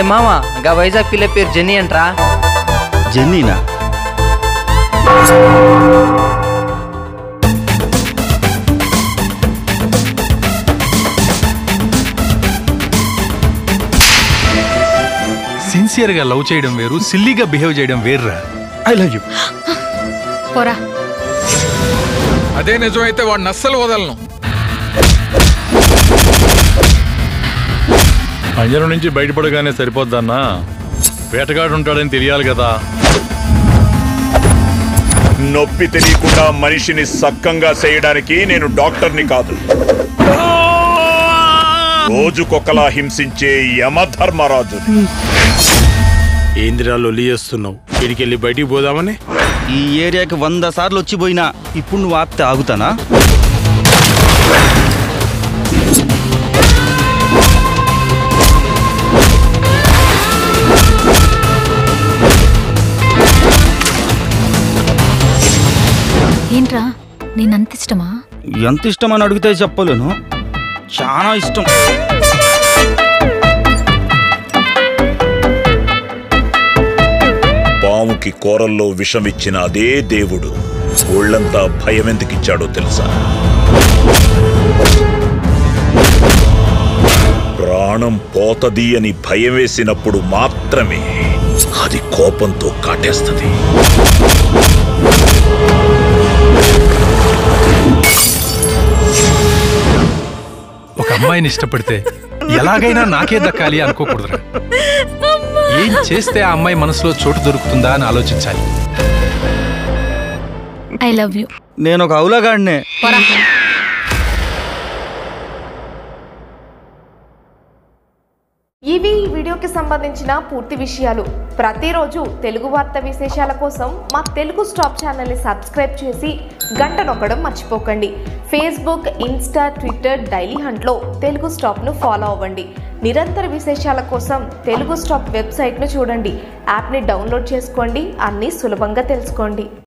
మామ గా వైజాగ్ పిల్ల పేరు జెన్నీ అంట్రా జెన్నీనా సిన్సియర్గా లవ్ చేయడం వేరు సిల్లీగా బిహేవ్ చేయడం వేర్రా ఐ లవ్ యూ పోరా అదే నిజమైతే వాడిని అస్సలు వదలను పంజరం నుంచి బయటపడగానే సరిపోద్దన్నా వేటగాడు ఉంటాడని తెలియాలి కదా నొప్పి తెలియకుండా మనిషిని సక్కంగా చేయడానికి నేను డాక్టర్ని కాదు రోజుకొకలా హింసించే యమధర్మరాజు ఏందిరా లొల్లి చేస్తున్నావు ఇడికెళ్ళి బయటికి పోదామని ఈ ఏరియాకి వంద సార్లు వచ్చిపోయినా ఇప్పుడు నువ్వు ఆపితే ఆగుతానా ఏంట్రా నేనంత ఇష్టమా ఎంత ఇష్టం అని అడిగితే చెప్పలేను చాలా ఇష్టం పాముకి కూరల్లో విషం ఇచ్చిన అదే దేవుడు ఒళ్ళంతా భయం ఎందుకిచ్చాడో తెలుసా ప్రాణం పోతది అని భయం వేసినప్పుడు మాత్రమే అది కోపంతో కాటేస్తది ఒక అమ్మాయిని ఇష్టపడితే ఎలాగైనా నాకే దక్కాలి అనుకోకూడదురా ఏం చేస్తే ఆ అమ్మాయి మనసులో చోటు దొరుకుతుందా అని ఆలోచించాలి ఐ లవ్ యూ నేను ఒక అవులగాడినే పోరా ఇవి ఈ వీడియోకి సంబంధించిన పూర్తి విషయాలు ప్రతిరోజు తెలుగు వార్త విశేషాల కోసం మా తెలుగు స్టాప్ ఛానల్ని సబ్స్క్రైబ్ చేసి గంట నొక్కడం మర్చిపోకండి ఫేస్బుక్ ఇన్స్టా ట్విట్టర్ డైలీ హంట్లో తెలుగు స్టాప్ను ఫాలో అవ్వండి నిరంతర విశేషాల కోసం తెలుగు స్టాప్ వెబ్సైట్ను చూడండి యాప్ని డౌన్లోడ్ చేసుకోండి అన్నీ సులభంగా తెలుసుకోండి